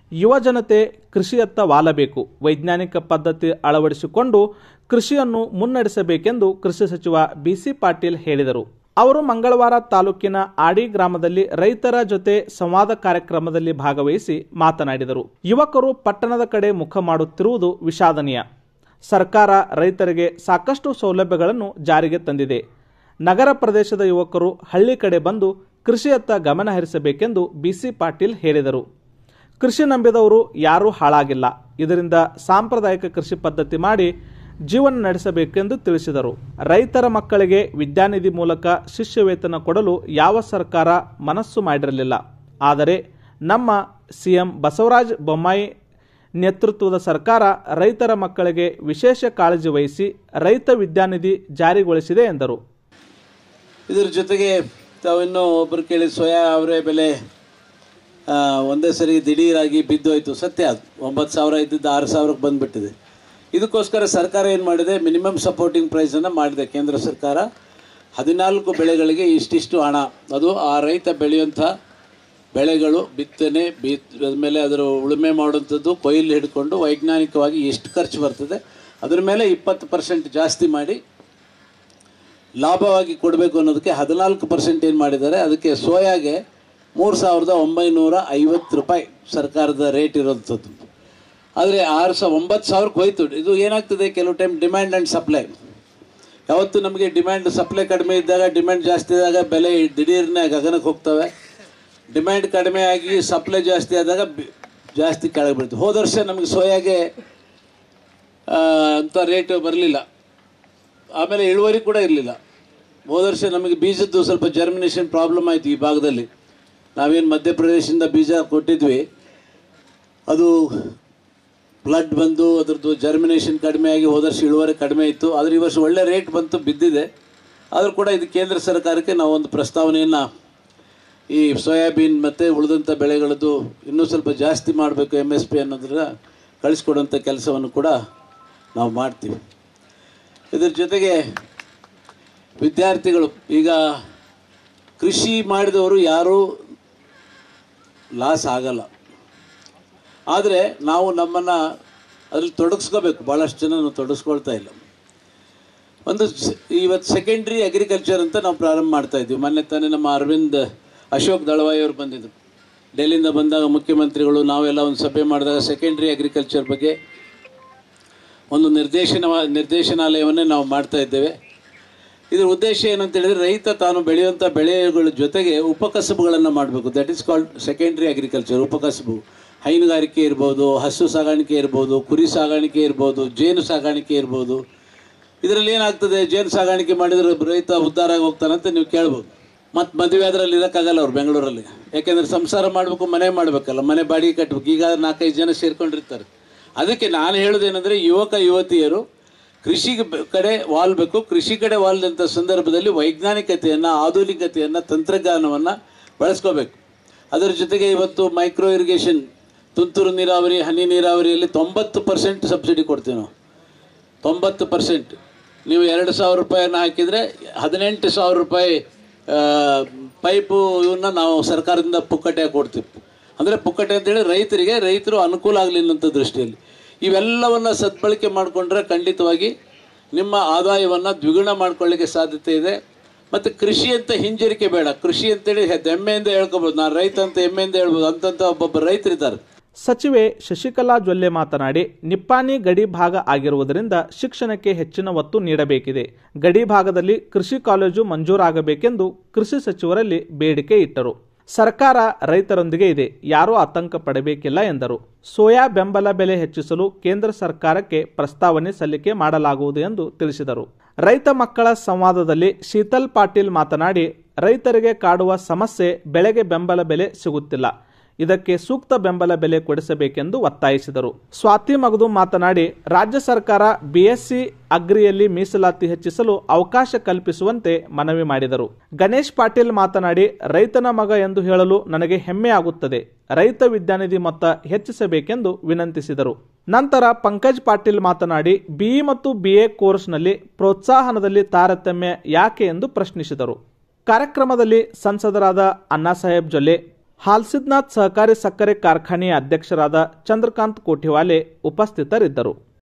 ಯುವ ಜನತೆ ಕೃಷಿಯತ್ತ ವಾಲಬೇಕು ವೈಜ್ಞಾನಿಕ ಪದ್ಧತಿ ಅಳವಡಿಸಿಕೊಂಡು ಕೃಷಿಯನ್ನು ಮುನ್ನಡೆಸಬೇಕೆಂದು ಕೃಷಿ ಸಚಿವ ಬಿಸಿ ಪಾಟೀಲ್ ಹೇಳಿದರು ಅವರು ಮಂಗಳವಾರ ತಾಲೂಕಿನ ಆಡಿ ಗ್ರಾಮದಲ್ಲಿ ರೈತರ ಜೊತೆ ಸಂವಾದ ಕಾರ್ಯಕ್ರಮದಲ್ಲಿ ಭಾಗವಹಿಸಿ ಮಾತನಾಡಿದರು ಯುವಕರು ಪಟ್ಟಣದ ಕಡೆ ಮುಖ ಮಾಡುತ್ತಿರುವುದು ವಿಷಾದನೀಯ ಸರ್ಕಾರ ರೈತರಿಗೆ ಸಾಕಷ್ಟು ಸೌಲಭ್ಯಗಳನ್ನು ಜಾರಿಗೆ ತಂದಿದೆ ನಗರ ಪ್ರದೇಶದ ಯುವಕರು ಹಳ್ಳಿ ಕಡೆ ಬಂದು ಕೃಷಿಯತ್ತ ಗಮನ ಹರಿಸಬೇಕೆಂದು ಬಿಸಿ ಪಾಟೀಲ್ ಹೇಳಿದರು ಕೃಷಿ ನಂಬಿದವರು ಯಾರೂ ಹಾಳಾಗಿಲ್ಲ ಇದರಿಂದ ಸಾಂಪ್ರದಾಯಿಕ ಕೃಷಿ ಪದ್ಧತಿ ಮಾಡಿ ಜೀವನ ನಡೆಸಬೇಕೆಂದು ತಿಳಿಸಿದರು ರೈತರ ಮಕ್ಕಳಿಗೆ ವಿದ್ಯಾನಿಧಿ ಮೂಲಕ ಶಿಷ್ಯ ವೇತನ ಕೊಡಲು ಯಾವ ಸರ್ಕಾರ ಮನಸ್ಸು ಮಾಡಿರಲಿಲ್ಲ ಆದರೆ ನಮ್ಮ ಸಿಎಂ ಬಸವರಾಜ ಬೊಮ್ಮಾಯಿ ನೇತೃತ್ವದ ಸರ್ಕಾರ ರೈತರ ಮಕ್ಕಳಿಗೆ ವಿಶೇಷ ಕಾಳಜಿ ವಹಿಸಿ ರೈತ ವಿದ್ಯಾನಿಧಿ ಜಾರಿಗೊಳಿಸಿದೆ ಎಂದರು ಇದ್ರ ಜೊತೆಗೆ ತಾವಿನ್ನೂ ಒಬ್ಬರು ಕೇಳಿ ಸೋಯಾ ಅವರೇ ಬೆಲೆ ಆ, ಒಂದೇ ಸರಿ ದಿಢೀರಾಗಿ ಬಿದ್ದೋಯ್ತು ಸತ್ಯ ಅದು ಒಂಬತ್ತು ಸಾವಿರ ಇದ್ದಿದ್ದು ಆರು ಸಾವಿರಕ್ಕೆ ಬಂದುಬಿಟ್ಟಿದೆ ಇದಕ್ಕೋಸ್ಕರ ಸರ್ಕಾರ ಏನು ಮಾಡಿದೆ ಮಿನಿಮಮ್ ಸಪೋರ್ಟಿಂಗ್ ಪ್ರೈಸನ್ನು ಮಾಡಿದೆ ಕೇಂದ್ರ ಸರ್ಕಾರ ಹದಿನಾಲ್ಕು ಬೆಳೆಗಳಿಗೆ ಇಷ್ಟಿಷ್ಟು ಹಣ ಅದು ಆ ರೈತ ಬೆಳೆಯುವಂಥ ಬೆಳೆಗಳು ಬಿತ್ತನೆ ಬಿತ್ ಮೇಲೆ ಅದರ ಉಳುಮೆ ಮಾಡುವಂಥದ್ದು ಕೊಯ್ಲು ಹಿಡ್ಕೊಂಡು ವೈಜ್ಞಾನಿಕವಾಗಿ ಎಷ್ಟು ಖರ್ಚು ಬರ್ತದೆ ಅದ್ರ ಮೇಲೆ ಇಪ್ಪತ್ತು ಪರ್ಸೆಂಟ್ ಜಾಸ್ತಿ ಮಾಡಿ ಲಾಭವಾಗಿ ಕೊಡಬೇಕು ಅನ್ನೋದಕ್ಕೆ ಹದಿನಾಲ್ಕು ಪರ್ಸೆಂಟ್ ಏನು ಮಾಡಿದ್ದಾರೆ ಅದಕ್ಕೆ ಸೋಯಾಗೆ ಮೂರು ಸಾವಿರದ ಒಂಬೈನೂರ ಐವತ್ತು ರೂಪಾಯಿ ಸರ್ಕಾರದ ರೇಟ್ ಇರೋಂಥದ್ದು ಆದರೆ ಆರು ಸಾವಿರ ಒಂಬತ್ತು ಸಾವಿರಕ್ಕೆ ಹೋಯ್ತು ಇದು ಏನಾಗ್ತದೆ ಕೆಲವು ಟೈಮ್ ಡಿಮ್ಯಾಂಡ್ ಆ್ಯಂಡ್ ಸಪ್ಲೈ ಯಾವತ್ತು ನಮಗೆ ಡಿಮ್ಯಾಂಡ್ ಸಪ್ಲೈ ಕಡಿಮೆ ಇದ್ದಾಗ ಡಿಮ್ಯಾಂಡ್ ಜಾಸ್ತಿ ಆದಾಗ ಬೆಲೆ ದಿಢೀರ್ನೆ ಗಗನಕ್ಕೆ ಹೋಗ್ತವೆ ಡಿಮ್ಯಾಂಡ್ ಕಡಿಮೆ ಆಗಿ ಸಪ್ಲೈ ಜಾಸ್ತಿ ಆದಾಗ ಬಿ- ಜಾಸ್ತಿ ಕೆಳಗೆ ಬೀಳ್ತದೆ ಹೋದ ವರ್ಷ ನಮಗೆ ಸೋಯಾಗೆ ಆ, ಅಂಥ ರೇಟ್ ಬರಲಿಲ್ಲ ಆಮೇಲೆ ಇಳುವರಿ ಕೂಡ ಇರಲಿಲ್ಲ ಹೋದ ವರ್ಷ ನಮಗೆ ಬೀಜದ್ದು ಸ್ವಲ್ಪ ಜರ್ಮಿನೇಷನ್ ಪ್ರಾಬ್ಲಮ್ ಆಯಿತು ಈ ಭಾಗದಲ್ಲಿ ನಾವೇನು ಮಧ್ಯಪ್ರದೇಶದಿಂದ ಬೀಜ ಕೊಟ್ಟಿದ್ವಿ ಅದು ಬ್ಲಡ್ ಬಂದು ಅದ್ರದ್ದು ಜರ್ಮಿನೇಷನ್ ಕಡಿಮೆ ಆಗಿ ಹೋದ ವರ್ಷ ಇಳುವರಿ ಕಡಿಮೆ ಇತ್ತು ಆದರೆ ಈ ವರ್ಷ ಒಳ್ಳೆ ರೇಟ್ ಬಂತು ಬಿದ್ದಿದೆ ಆದರೂ ಕೂಡ ಇದು ಕೇಂದ್ರ ಸರ್ಕಾರಕ್ಕೆ ನಾವು ಒಂದು ಪ್ರಸ್ತಾವನೆಯನ್ನು ಈ ಸೋಯಾಬೀನ್ ಮತ್ತು ಉಳಿದಂಥ ಬೆಳೆಗಳದ್ದು ಇನ್ನೂ ಸ್ವಲ್ಪ ಜಾಸ್ತಿ ಮಾಡಬೇಕು ಎಮ್ ಎಸ್ ಪಿ ಅನ್ನೋದನ್ನ ಕಳಿಸ್ಕೊಡುವಂಥ ಕೆಲಸವನ್ನು ಕೂಡ ನಾವು ಮಾಡ್ತೀವಿ ಇದ್ರ ಜೊತೆಗೆ ವಿದ್ಯಾರ್ಥಿಗಳು ಈಗ ಕೃಷಿ ಮಾಡಿದವರು ಯಾರೂ ಲಾಸ್ ಆಗಲ್ಲ ಆದರೆ ನಾವು ನಮ್ಮನ್ನು ಅದ್ರಲ್ಲಿ ತೊಡಗಿಸ್ಕೋಬೇಕು ಭಾಳಷ್ಟು ಜನ ನಾವು ತೊಡಗಿಸ್ಕೊಳ್ತಾ ಇಲ್ಲ ಒಂದು ಸ- ಇವತ್ತು ಸೆಕೆಂಡ್ರಿ ಅಗ್ರಿಕಲ್ಚರ್ ಅಂತ ನಾವು ಪ್ರಾರಂಭ ಮಾಡ್ತಾ ಇದ್ವಿ ಮೊನ್ನೆ ತಾನೇ ನಮ್ಮ ಅರವಿಂದ್ ಅಶೋಕ್ ದಳವಾಯಿ ಅವರು ಬಂದಿದ್ದರು ಡೆಲ್ಲಿಯಿಂದ ಬಂದಾಗ ಮುಖ್ಯಮಂತ್ರಿಗಳು ನಾವೆಲ್ಲ ಒಂದು ಸಭೆ ಮಾಡಿದಾಗ ಸೆಕೆಂಡ್ರಿ ಅಗ್ರಿಕಲ್ಚರ್ ಬಗ್ಗೆ ಒಂದು ನಿರ್ದೇಶನ ನಿರ್ದೇಶನಾಲಯವನ್ನೇ ನಾವು ಮಾಡ್ತಾ ಇದ್ದೇವೆ ಇದರ ಉದ್ದೇಶ ಏನಂತ ಹೇಳಿದ್ರೆ ರೈತ ತಾನು ಬೆಳೆಯುವಂಥ ಬೆಳೆಗಳ ಜೊತೆಗೆ ಉಪಕಸಬುಗಳನ್ನು ಮಾಡಬೇಕು that is called secondary agriculture ಉಪಕಸಬು ಹೈನುಗಾರಿಕೆ ಇರ್ಬೋದು ಹಸು ಸಾಗಾಣಿಕೆ ಇರ್ಬೋದು ಕುರಿ ಸಾಗಾಣಿಕೆ ಇರ್ಬೋದು ಜೇನು ಸಾಗಾಣಿಕೆ ಇರ್ಬೋದು ಇದರಲ್ಲಿ ಏನಾಗ್ತದೆ ಜೇನು ಸಾಗಾಣಿಕೆ ಮಾಡಿದ್ರೆ ರೈತ ಉದ್ಧಾರ ಆಗಿ ಹೋಗ್ತಾನಂತ ನೀವು ಕೇಳ್ಬೋದು ಮತ್ತು ಮದುವೆ ಅದರಲ್ಲಿ ಇರೋಕ್ಕಾಗಲ್ಲ ಅವ್ರು ಬೆಂಗಳೂರಲ್ಲಿ ಯಾಕೆಂದರೆ ಸಂಸಾರ ಮಾಡಬೇಕು ಮನೆ ಮಾಡಬೇಕಲ್ಲ ಮನೆ ಬಾಡಿಗೆ ಕಟ್ಟಬೇಕು ಈಗ ನಾಲ್ಕೈದು ಜನ ಸೇರ್ಕೊಂಡಿರ್ತಾರೆ ಅದಕ್ಕೆ ನಾನು ಹೇಳೋದೇನೆಂದರೆ ಯುವಕ ಯುವತಿಯರು ಕೃಷಿಗೆ ಬ- ಕಡೆ ವಾಲ್ಬೇಕು ಕೃಷಿ ಕಡೆ ವಾಲ್ದಂಥ ಸಂದರ್ಭದಲ್ಲಿ ವೈಜ್ಞಾನಿಕತೆಯನ್ನು ಆಧುನಿಕತೆಯನ್ನು ತಂತ್ರಜ್ಞಾನವನ್ನು ಬಳಸ್ಕೋಬೇಕು ಅದರ ಜೊತೆಗೆ ಇವತ್ತು ಮೈಕ್ರೋ ಇರಿಗೇಷನ್ ತುಂತುರು ನೀರಾವರಿ ಹನಿ ನೀರಾವರಿಯಲ್ಲಿ ತೊಂಬತ್ತು ಪರ್ಸೆಂಟ್ ಸಬ್ಸಿಡಿ ಕೊಡ್ತೀವಿ ನಾವು ತೊಂಬತ್ತು ಪರ್ಸೆಂಟ್ ನೀವು ಎರಡು ಸಾವಿರ ರೂಪಾಯಿಯನ್ನು ಹಾಕಿದರೆ ಹದಿನೆಂಟು ಸಾವಿರ ರೂಪಾಯಿ ಆ, ಪೈಪು ಇವನ್ನ ನಾವು ಸರ್ಕಾರದಿಂದ ಪುಕ್ಕಟೆಯಾಗಿ ಕೊಡ್ತೀವಿ ಅಂದರೆ ಪುಕ್ಕಟೆ ಅಂತೇಳಿ ರೈತರಿಗೆ ರೈತರು ಅನುಕೂಲ ಆಗಲಿ ಅನ್ನೋಂಥ ದೃಷ್ಟಿಯಲ್ಲಿ ಇವೆಲ್ಲವನ್ನು ಸದ್ಬಳಕೆ ಮಾಡಿಕೊಂಡ್ರೆ ಖಂಡಿತವಾಗಿ ನಿಮ್ಮ ಆದಾಯವನ್ನು ದ್ವಿಗುಣ ಮಾಡ್ಕೊಳ್ಳಿಕ್ಕೆ ಸಾಧ್ಯತೆ ಇದೆ ಮತ್ತು ಕೃಷಿ ಅಂತ ಹಿಂಜರಿಕೆ ಬೇಡ ಕೃಷಿ ಅಂತೇಳಿ ಹೆ- ಹೆಮ್ಮೆಯಿಂದ ಹೇಳ್ಕೊಬೋದು ನಾನು ರೈತ ಅಂತ ಹೆಮ್ಮೆಯಿಂದ ಹೇಳ್ಬೋದು ಅಂತಂತ ಒಬ್ಬೊಬ್ಬ ರೈತರಿದ್ದಾರೆ ಸಚಿವೆ ಶಶಿಕಲಾ ಜೊಲ್ಲೆ ಮಾತನಾಡಿ ನಿಪ್ಪಾಣಿ ಗಡಿ ಭಾಗ ಆಗಿರುವುದರಿಂದ ಶಿಕ್ಷಣಕ್ಕೆ ಹೆಚ್ಚಿನ ಒತ್ತು ನೀಡಬೇಕಿದೆ ಗಡಿ ಭಾಗದಲ್ಲಿ ಕೃಷಿ ಕಾಲೇಜು ಮಂಜೂರಾಗಬೇಕೆಂದು ಕೃಷಿ ಸಚಿವರಲ್ಲಿ ಬೇಡಿಕೆ ಇಟ್ಟರು ಸರ್ಕಾರ ರೈತರೊಂದಿಗೆ ಇದೆ ಯಾರೂ ಆತಂಕ ಪಡಬೇಕಿಲ್ಲ ಎಂದರು ಸೋಯಾ ಬೆಂಬಲ ಬೆಲೆ ಹೆಚ್ಚಿಸಲು ಕೇಂದ್ರ ಸರ್ಕಾರಕ್ಕೆ ಪ್ರಸ್ತಾವನೆ ಸಲ್ಲಿಕೆ ಮಾಡಲಾಗುವುದು ಎಂದು ತಿಳಿಸಿದರು ರೈತ ಮಕ್ಕಳ ಸಂವಾದದಲ್ಲಿ ಶೀತಲ್ ಪಾಟೀಲ್ ಮಾತನಾಡಿ ರೈತರಿಗೆ ಕಾಡುವ ಸಮಸ್ಯೆ ಬೆಳೆಗೆ ಬೆಂಬಲ ಬೆಲೆ ಸಿಗುತ್ತಿಲ್ಲ ಇದಕ್ಕೆ ಸೂಕ್ತ ಬೆಂಬಲ ಬೆಲೆ ಕೊಡಿಸಬೇಕೆಂದು ಒತ್ತಾಯಿಸಿದರು ಸ್ವಾತಿ ಮಗದು ಮಾತನಾಡಿ ರಾಜ್ಯ ಸರ್ಕಾರ ಬಿಎಸ್ಸಿ ಅಗ್ರಿಯಲ್ಲಿ ಮೀಸಲಾತಿ ಹೆಚ್ಚಿಸಲು ಅವಕಾಶ ಕಲ್ಪಿಸುವಂತೆ ಮನವಿ ಮಾಡಿದರು ಗಣೇಶ್ ಪಾಟೀಲ್ ಮಾತನಾಡಿ ರೈತನ ಮಗ ಎಂದು ಹೇಳಲು ನನಗೆ ಹೆಮ್ಮೆ ಆಗುತ್ತದೆ ರೈತ ವಿದ್ಯಾನಿಧಿ ಮೊತ್ತ ಹೆಚ್ಚಿಸಬೇಕೆಂದು ವಿನಂತಿಸಿದರು ನಂತರ ಪಂಕಜ್ ಪಾಟೀಲ್ ಮಾತನಾಡಿ ಬಿಇ ಮತ್ತು ಬಿಎ ಕೋರ್ಸ್ನಲ್ಲಿ ಪ್ರೋತ್ಸಾಹನದಲ್ಲಿ ತಾರತಮ್ಯ ಯಾಕೆ ಎಂದು ಪ್ರಶ್ನಿಸಿದರು ಕಾರ್ಯಕ್ರಮದಲ್ಲಿ ಸಂಸದರಾದ ಅಣ್ಣಾಸಾಹೇಬ್ ಜೊಲ್ಲೆ ಹಾಲ್ಸಿದ್ನಾಥ್ ಸಹಕಾರಿ ಸಕ್ಕರೆ ಕಾರ್ಖಾನೆಯ ಅಧ್ಯಕ್ಷರಾದ ಚಂದ್ರಕಾಂತ್ ಕೋಠಿವಾಲೆ ಉಪಸ್ಥಿತರಿದ್ದರು